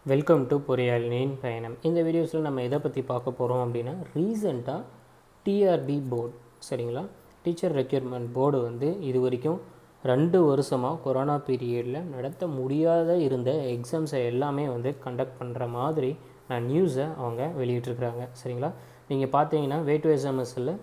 welcome to பொறியாளினின் பயணம் இந்த வீடியோஸில் நம்ம எதை பற்றி பார்க்க போகிறோம் அப்படின்னா ரீசெண்டாக டிஆர்பி போர்டு சரிங்களா டீச்சர் ரெக்யூர்மெண்ட் போர்டு வந்து இது வரைக்கும் ரெண்டு வருஷமாக கொரோனா பீரியடில் நடத்த முடியாத இருந்த எக்ஸாம்ஸை எல்லாமே வந்து கண்டக்ட் பண்ணுற மாதிரி நான் நியூஸை அவங்க வெளியிட்டிருக்கிறாங்க சரிங்களா நீங்கள் பார்த்தீங்கன்னா வே டு எஸ்எம்எஸ்ஸில்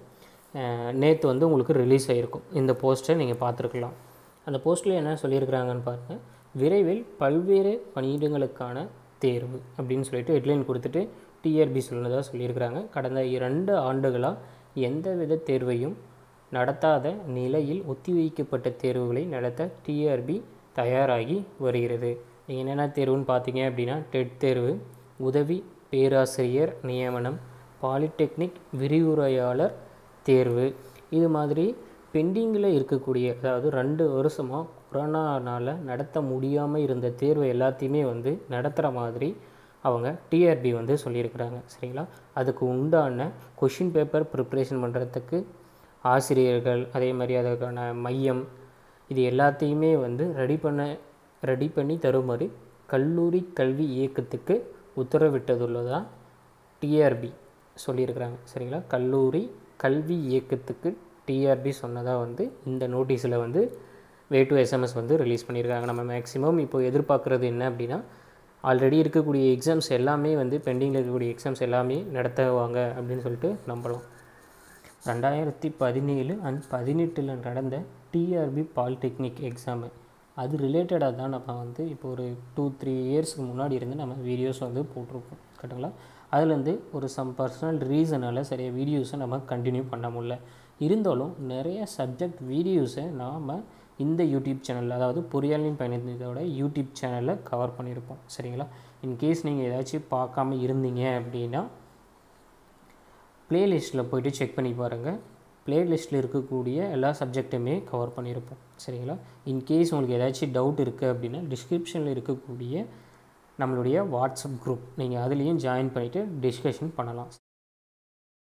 நேற்று வந்து உங்களுக்கு ரிலீஸ் ஆகிருக்கும் இந்த போஸ்ட்டை நீங்கள் பார்த்துருக்கலாம் அந்த போஸ்ட்டில் என்ன சொல்லியிருக்கிறாங்கன்னு பாருங்கள் விரைவில் பல்வேறு பணியிடங்களுக்கான தேர்வு அப்படின்னு சொல்லிட்டு ஹெட்லைன் கொடுத்துட்டு டிஆர்பி சொன்னதாக சொல்லியிருக்கிறாங்க கடந்த இரண்டு ஆண்டுகளாக எந்தவித தேர்வையும் நடத்தாத நிலையில் ஒத்திவைக்கப்பட்ட தேர்வுகளை நடத்த டிஆர்பி தயாராகி வருகிறது நீங்கள் என்னென்ன தேர்வுன்னு பார்த்தீங்க அப்படின்னா டெட் தேர்வு உதவி பேராசிரியர் நியமனம் பாலிடெக்னிக் விரிவுரையாளர் தேர்வு இது மாதிரி பெண்டிங்கில் இருக்கக்கூடிய அதாவது ரெண்டு வருஷமாக கொரோனானால் நடத்த முடியாமல் இருந்த தேர்வு எல்லாத்தையுமே வந்து நடத்துகிற மாதிரி அவங்க டிஆர்பி வந்து சொல்லியிருக்கிறாங்க சரிங்களா அதுக்கு உண்டான கொஷின் பேப்பர் ப்ரிப்ரேஷன் பண்ணுறதுக்கு ஆசிரியர்கள் அதே மாதிரி அதுக்கான மையம் இது எல்லாத்தையுமே வந்து ரெடி பண்ண ரெடி பண்ணி தருமாறு கல்லூரி கல்வி இயக்கத்துக்கு உத்தரவிட்டதுள்ளதாக டிஆர்பி சொல்லியிருக்கிறாங்க சரிங்களா கல்லூரி கல்வி இயக்கத்துக்கு டிஆர்பி சொன்னதாக வந்து இந்த நோட்டீஸில் வந்து வே டு எஸ்எம்எஸ் வந்து ரிலீஸ் பண்ணியிருக்காங்க நம்ம மேக்ஸிமம் இப்போ எதிர்பார்க்குறது என்ன அப்படின்னா ஆல்ரெடி இருக்கக்கூடிய எக்ஸாம்ஸ் எல்லாமே வந்து பெண்டிங்கில் இருக்கக்கூடிய எக்ஸாம்ஸ் எல்லாமே நடத்துவாங்க அப்படின்னு சொல்லிட்டு நம்பலாம் ரெண்டாயிரத்தி பதினேழு அண்ட் பதினெட்டில் நடந்த டிஆர்பி பாலிடெக்னிக் எக்ஸாமு அது ரிலேட்டடாக தான் நம்ம வந்து இப்போ ஒரு டூ த்ரீ இயர்ஸ்க்கு முன்னாடி இருந்து நம்ம வீடியோஸ் வந்து போட்டிருப்போம் கரெக்டுங்களா அதுலேருந்து ஒரு சம் பர்சனல் ரீசனால் சரியாக வீடியோஸை நம்ம கண்டினியூ பண்ண முடியல இருந்தாலும் நிறைய சப்ஜெக்ட் வீடியோஸை நாம் இந்த யூடியூப் சேனலில் அதாவது பொறியாளின் பயணத்தோட யூடியூப் சேனலில் கவர் பண்ணியிருப்போம் சரிங்களா இன்கேஸ் நீங்கள் ஏதாச்சும் பார்க்காம இருந்தீங்க அப்படின்னா ப்ளேலிஸ்ட்டில் போய்ட்டு செக் பண்ணி பாருங்கள் ப்ளேலிஸ்ட்டில் இருக்கக்கூடிய எல்லா சப்ஜெக்ட்டுமே கவர் பண்ணியிருப்போம் சரிங்களா இன்கேஸ் உங்களுக்கு ஏதாச்சும் டவுட் இருக்குது அப்படின்னா டிஸ்கிரிப்ஷனில் இருக்கக்கூடிய நம்மளுடைய வாட்ஸ்அப் குரூப் நீங்கள் அதுலேயும் ஜாயின் பண்ணிவிட்டு டிஸ்கஷன் பண்ணலாம்